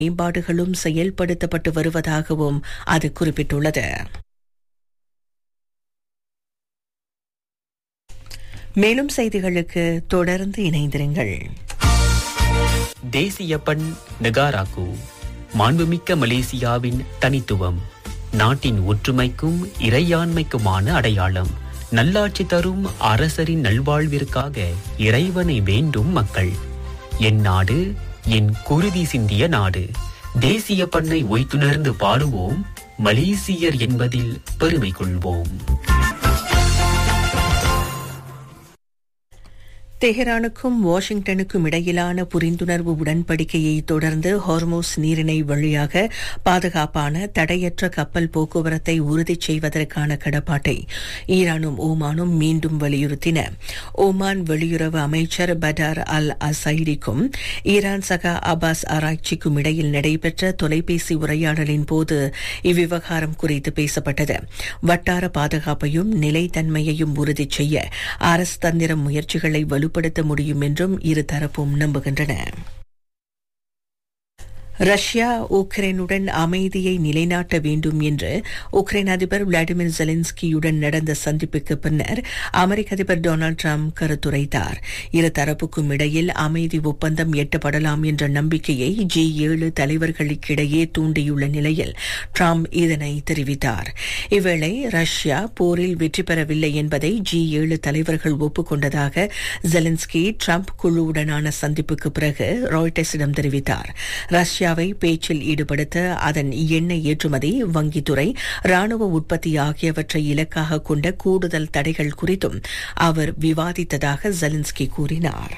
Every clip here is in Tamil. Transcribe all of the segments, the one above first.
மேம்பாடுகளும் செயல்படுத்தப்பட்டு வருவதாகவும் அது குறிப்பிட்டுள்ளது மேலும் செய்திகளுக்கு தொடர்ந்து இணைந்திருங்கள் தேசிய பண் நெகாராக்கு மாண்புமிக்க மலேசியாவின் தனித்துவம் நாட்டின் ஒற்றுமைக்கும் இறையாண்மைக்குமான அடையாளம் நல்லாட்சி தரும் அரசரின் நல்வாழ்விற்காக இறைவனை வேண்டும் மக்கள் என் நாடு என் குருதி சிந்திய நாடு தேசிய பண்ணை ஒய்த்துணர்ந்து பாடுவோம் மலேசியர் என்பதில் பெருமை கொள்வோம் தெஹரானுக்கும் வாஷிங்டனுக்கும் இடையிலான புரிந்துணர்வு உடன்படிக்கையை தொடர்ந்து ஹார்மோஸ் நீரிணை வழியாக பாதுகாப்பான தடையற்ற கப்பல் போக்குவரத்தை உறுதி செய்வதற்கான கடப்பாட்டை ஈரானும் ஓமானும் மீண்டும் வலியுறுத்தின ஓமான் வெளியுறவு அமைச்சர் படார் அல் அசைடிக்கும் ஈரான் சகா அபாஸ் ஆராய்ச்சிக்கும் இடையில் நடைபெற்ற தொலைபேசி உரையாடலின் போது இவ்விவகாரம் குறித்து பேசப்பட்டது வட்டார பாதுகாப்பையும் நிலைத்தன்மையையும் உறுதி செய்ய அரசு தந்திர முயற்சிகளை வலு வலுப்படுத்த முடியும் என்றும் இரு தரப்பும் நம்புகின்றன ரஷ்யா உக்ரைனுடன் அமைதியை நிலைநாட்ட வேண்டும் என்று உக்ரைன் அதிபர் விளாடிமிர் ஜெலின்ஸ்கியுடன் நடந்த சந்திப்புக்கு பின்னர் அமெரிக்க அதிபர் டொனால்டு டிரம்ப் கருத்துரைத்தார் இரு தரப்புக்கும் இடையில் அமைதி ஒப்பந்தம் எட்டப்படலாம் என்ற நம்பிக்கையை ஜி ஏழு தலைவர்களுக்கிடையே தூண்டியுள்ள நிலையில் டிரம்ப் இதனை தெரிவித்தார் இவ்வேளை ரஷ்யா போரில் வெற்றி பெறவில்லை என்பதை ஜி ஏழு தலைவர்கள் ஒப்புக்கொண்டதாக ஜெலின்ஸ்கி டிரம்ப் குழுவுடனான சந்திப்புக்கு பிறகு ராய்டர்ஸிடம் தெரிவித்தார் ரஷ்யா ரஷ்யாவை பேச்சில் ஈடுபடுத்த அதன் எண்ணெய் ஏற்றுமதி வங்கித்துறை ராணுவ உற்பத்தி ஆகியவற்றை இலக்காக கொண்ட கூடுதல் தடைகள் குறித்தும் அவர் விவாதித்ததாக ஜெலின்ஸ்கி கூறினார்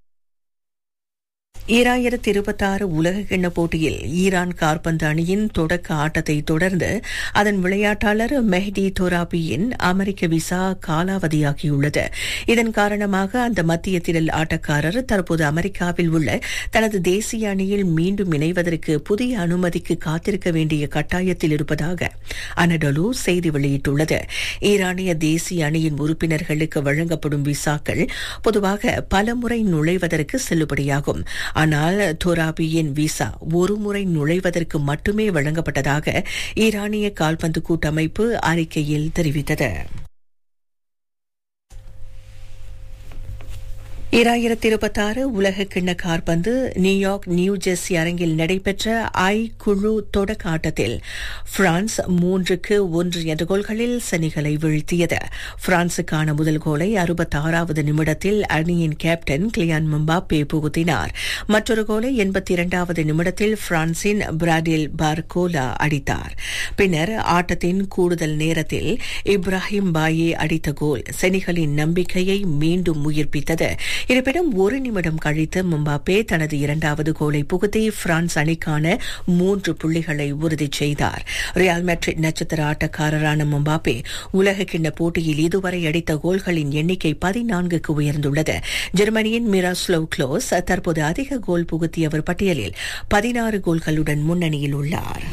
ஈராயிரத்தி இருபத்தாறு உலக கிண்ண போட்டியில் ஈரான் கார்பந்து அணியின் தொடக்க ஆட்டத்தை தொடர்ந்து அதன் விளையாட்டாளர் மெஹ்டி தொராபியின் அமெரிக்க விசா காலாவதியாகியுள்ளது இதன் காரணமாக அந்த மத்திய திரள் ஆட்டக்காரர் தற்போது அமெரிக்காவில் உள்ள தனது தேசிய அணியில் மீண்டும் இணைவதற்கு புதிய அனுமதிக்கு காத்திருக்க வேண்டிய கட்டாயத்தில் இருப்பதாக அனடலு செய்தி வெளியிட்டுள்ளது ஈரானிய தேசிய அணியின் உறுப்பினர்களுக்கு வழங்கப்படும் விசாக்கள் பொதுவாக பலமுறை நுழைவதற்கு செல்லுபடியாகும் ஆனால் தொராபியின் விசா ஒருமுறை நுழைவதற்கு மட்டுமே வழங்கப்பட்டதாக ஈரானிய கால்பந்து கூட்டமைப்பு அறிக்கையில் தெரிவித்தது இராயிரத்தி இருபத்தாறு உலக கிண்ண கார்பந்து நியூயார்க் நியூ ஜெர்சி அரங்கில் நடைபெற்ற ஐ குழு தொடக்க ஆட்டத்தில் பிரான்ஸ் மூன்றுக்கு ஒன்று என்ற கோல்களில் செனிகளை வீழ்த்தியது பிரான்சுக்கான முதல் கோலை அறுபத்தாறாவது நிமிடத்தில் அணியின் கேப்டன் கிளியான் மும்பாப்பே புகுத்தினார் மற்றொரு கோலை எண்பத்தி இரண்டாவது நிமிடத்தில் பிரான்சின் பிராடில் பார்கோலா அடித்தார் பின்னர் ஆட்டத்தின் கூடுதல் நேரத்தில் இப்ராஹிம் பாயே அடித்த கோல் செனிகளின் நம்பிக்கையை மீண்டும் உயிர்ப்பித்தது இருப்பினும் ஒரு நிமிடம் கழித்து மும்பாப்பே தனது இரண்டாவது கோலை புகுத்தி பிரான்ஸ் அணிக்கான மூன்று புள்ளிகளை உறுதி செய்தார் ரியால் மெட்ரிட் நட்சத்திர ஆட்டக்காரரான மும்பாப்பே உலக கிண்ண போட்டியில் இதுவரை அடித்த கோல்களின் எண்ணிக்கை பதினான்குக்கு உயர்ந்துள்ளது ஜெர்மனியின் மிராஸ்லோ க்ளோஸ் தற்போது அதிக கோல் புகுத்தியவர் பட்டியலில் பதினாறு கோல்களுடன் முன்னணியில் உள்ளார்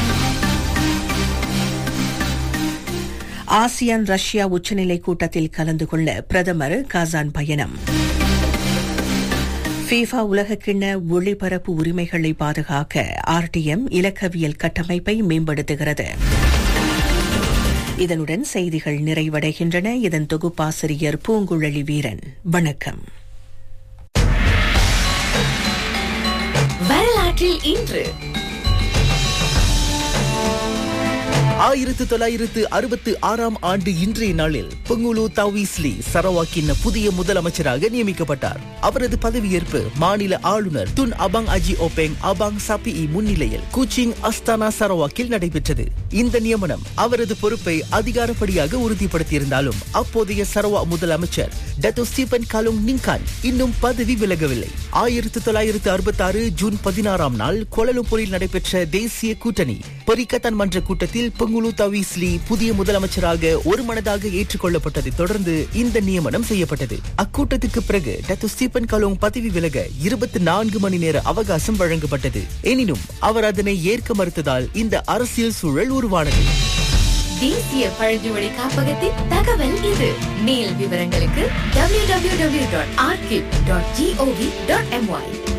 ஆசியான் ரஷ்யா உச்சநிலை கூட்டத்தில் கலந்து கொள்ள பிரதமர் கசான் பயணம் ஃபீஃபா உலகக்கிண்ண ஒளிபரப்பு உரிமைகளை பாதுகாக்க ஆர்டிஎம் இலக்கவியல் கட்டமைப்பை மேம்படுத்துகிறது இதனுடன் செய்திகள் நிறைவடைகின்றன இதன் தொகுப்பாசிரியர் பூங்குழலி வீரன் வணக்கம் வரலாற்றில் இன்று ஆயிரத்து தொள்ளாயிரத்து அறுபத்து ஆறாம் ஆண்டு இன்றைய நாளில் பொங்குலு தவிஸ்லி சரவாக்கின் புதிய முதலமைச்சராக நியமிக்கப்பட்டார் அவரது பதவியேற்பு மாநில ஆளுநர் துன் அபாங் அஜி ஓபெங் அபாங் சபிஇ முன்னிலையில் குச்சிங் அஸ்தானா சரவாக்கில் நடைபெற்றது இந்த நியமனம் அவரது பொறுப்பை அதிகாரப்படியாக உறுதிப்படுத்தியிருந்தாலும் அப்போதைய சரவா முதலமைச்சர் டத்தோ ஸ்டீபன் கலுங் நிங்கான் இன்னும் பதவி விலகவில்லை ஆயிரத்து தொள்ளாயிரத்து அறுபத்தாறு ஜூன் பதினாறாம் நாள் கோலலும்பூரில் நடைபெற்ற தேசிய கூட்டணி பரிக்கத்தான் மன்ற கூட்டத்தில் பொங்குலு தவிஸ்லி புதிய முதலமைச்சராக ஒருமனதாக ஏற்றுக்கொள்ளப்பட்டதை தொடர்ந்து இந்த நியமனம் செய்யப்பட்டது அக்கூட்டத்துக்கு பிறகு டத்து ஸ்டீபன் கலோங் பதவி விலக இருபத்தி நான்கு மணி நேர அவகாசம் வழங்கப்பட்டது எனினும் அவர் அதனை ஏற்க மறுத்ததால் இந்த அரசியல் சூழல் உருவானது தேசிய பழங்குடி காப்பகத்தின் தகவல் இது மேல் விவரங்களுக்கு www.archive.gov.my